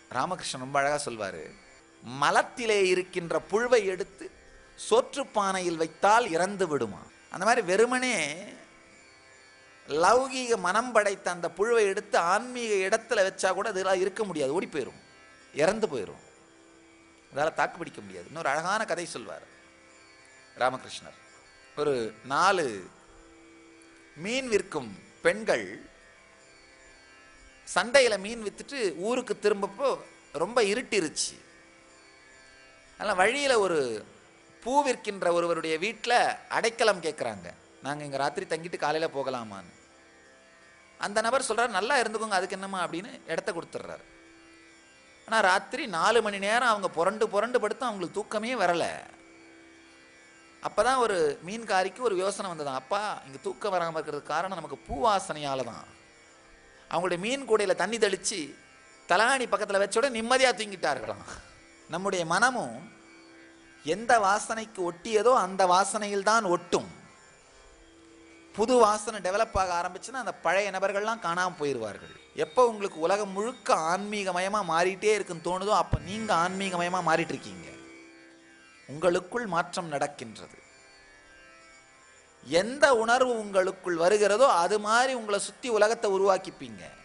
ராமகிருஷ்ணன் ரொம்ப அழகா சொல்வாரு மலத்திலே இருக்கின்ற புழுவை எடுத்து சோற்றுப்பானையில் வைத்தால் இறந்து விடுமா அந்த மாதிரி வெறுமனே லௌகீக மனம் படைத்த அந்த புழுவை எடுத்து ஆன்மீக இடத்துல வச்சா கூட அதெல்லாம் இருக்க முடியாது ஓடி போயிடும் இறந்து போயிடும் அதால் தாக்கு பிடிக்க முடியாது இன்னொரு அழகான கதை சொல்வார் ராமகிருஷ்ணர் ஒரு நாலு மீன் விற்கும் பெண்கள் சந்தையில் மீன் வித்துட்டு ஊருக்கு திரும்பப்போ ரொம்ப இருட்டிருச்சு அதனால் வழியில் ஒரு பூ விற்கின்ற ஒருவருடைய வீட்டில் அடைக்கலம் கேட்குறாங்க நாங்கள் இங்கே ராத்திரி தங்கிட்டு காலையில் போகலாமான்னு அந்த நபர் சொல்கிறார் நல்லா இருந்துக்கோங்க அதுக்கு என்னம்மா அப்படின்னு இடத்த கொடுத்துட்றாரு ஆனால் ராத்திரி நாலு மணி நேரம் அவங்க புரண்டு புரண்டு படுத்து அவங்களுக்கு தூக்கமே வரலை அப்போ தான் ஒரு மீன்காரிக்கு ஒரு யோசனை வந்ததான் அப்பா இங்கே தூக்கம் வராமல் இருக்கிறதுக்கு காரணம் நமக்கு பூ வாசனையால் தான் அவங்களுடைய மீன் கூடையில் தண்ணி தெளித்து தலாணி பக்கத்தில் வச்சோட நிம்மதியாக தூங்கிட்டார்களாம் நம்முடைய மனமும் எந்த வாசனைக்கு ஒட்டியதோ அந்த வாசனையில் தான் ஒட்டும் புது வாசனை டெவலப் ஆக ஆரம்பிச்சுன்னா அந்த பழைய நபர்கள்லாம் காணாமல் போயிடுவார்கள் எப்போ உங்களுக்கு உலகம் முழுக்க ஆன்மீகமயமாக மாறிட்டே இருக்குன்னு தோணுதோ அப்போ நீங்கள் ஆன்மீகமயமாக மாறிட்டு இருக்கீங்க உங்களுக்குள் மாற்றம் நடக்கின்றது எந்த உணர்வு உங்களுக்குள் வருகிறதோ அது மாதிரி உங்களை சுற்றி உலகத்தை உருவாக்கிப்பீங்க